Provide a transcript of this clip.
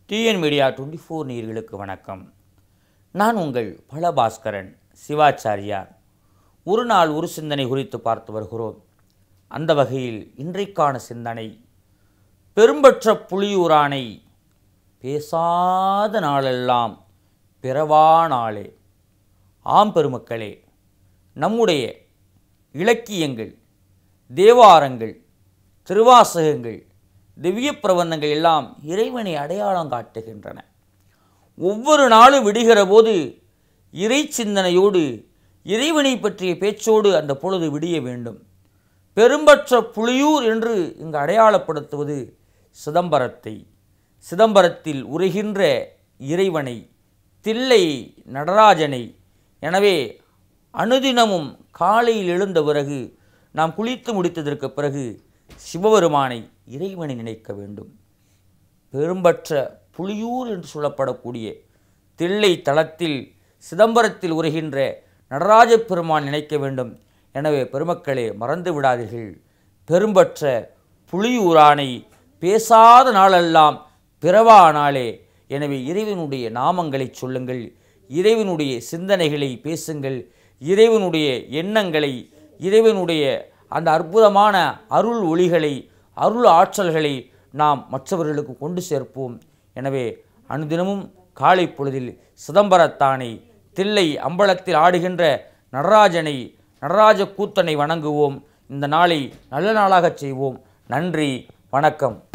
TN media twenty four நேயர்களுக்கு வணக்கம் நான் உங்கள் பலபாஸ்கரன் சிவாச்சாரியார் ஒரு நாள் ஒரு சிந்தனை குறித்து பார்த்து வருகிறோம் அந்த வகையில் இன்றைக்கான சிந்தனை பெரும்பற்ற புலியூரானை பேசாத நாளெல்லாம் பிறவா நாளே ஆம் பெருமக்களே நம்முடைய இலக்கியங்கள் தேவாரங்கள் திருவாசகங்கள் திவ்ய பிரபந்தங்கள் எல்லாம் இறைவனை அடையாளம் காட்டுகின்றன ஒவ்வொரு நாளும் விடுகிற போது இறை சிந்தனையோடு இறைவனை பற்றிய பேச்சோடு அந்த பொழுது விடிய வேண்டும் பெரும்பற்ற புலியூர் என்று இங்கு அடையாளப்படுத்துவது சிதம்பரத்தை சிதம்பரத்தில் உரைகின்ற இறைவனை தில்லை நடராஜனை எனவே அனுதினமும் காலையில் எழுந்த பிறகு நாம் குளித்து முடித்ததற்கு பிறகு சிவபெருமானை இறைவனை நினைக்க வேண்டும் பெரும்பற்ற புலியூர் என்று சொல்லப்படக்கூடிய தில்லை தலத்தில் சிதம்பரத்தில் உரைகின்ற நடராஜ பெருமான் நினைக்க வேண்டும் எனவே பெருமக்களே மறந்து விடாதீர்கள் பெரும்பற்ற புலியூரானை பேசாத நாளெல்லாம் பிறவா நாளே எனவே இறைவனுடைய நாமங்களை சொல்லுங்கள் இறைவனுடைய சிந்தனைகளை பேசுங்கள் இறைவனுடைய எண்ணங்களை இறைவனுடைய அந்த அற்புதமான அருள் ஒளிகளை அருள் ஆற்றல்களை நாம் மற்றவர்களுக்கு கொண்டு சேர்ப்போம் எனவே அனுதினமும் காலை பொழுதில் சிதம்பரத்தானை தில்லை அம்பலத்தில் ஆடுகின்ற நடராஜனை நடராஜ கூத்தனை வணங்குவோம் இந்த நாளை நல்ல நாளாகச் செய்வோம் நன்றி வணக்கம்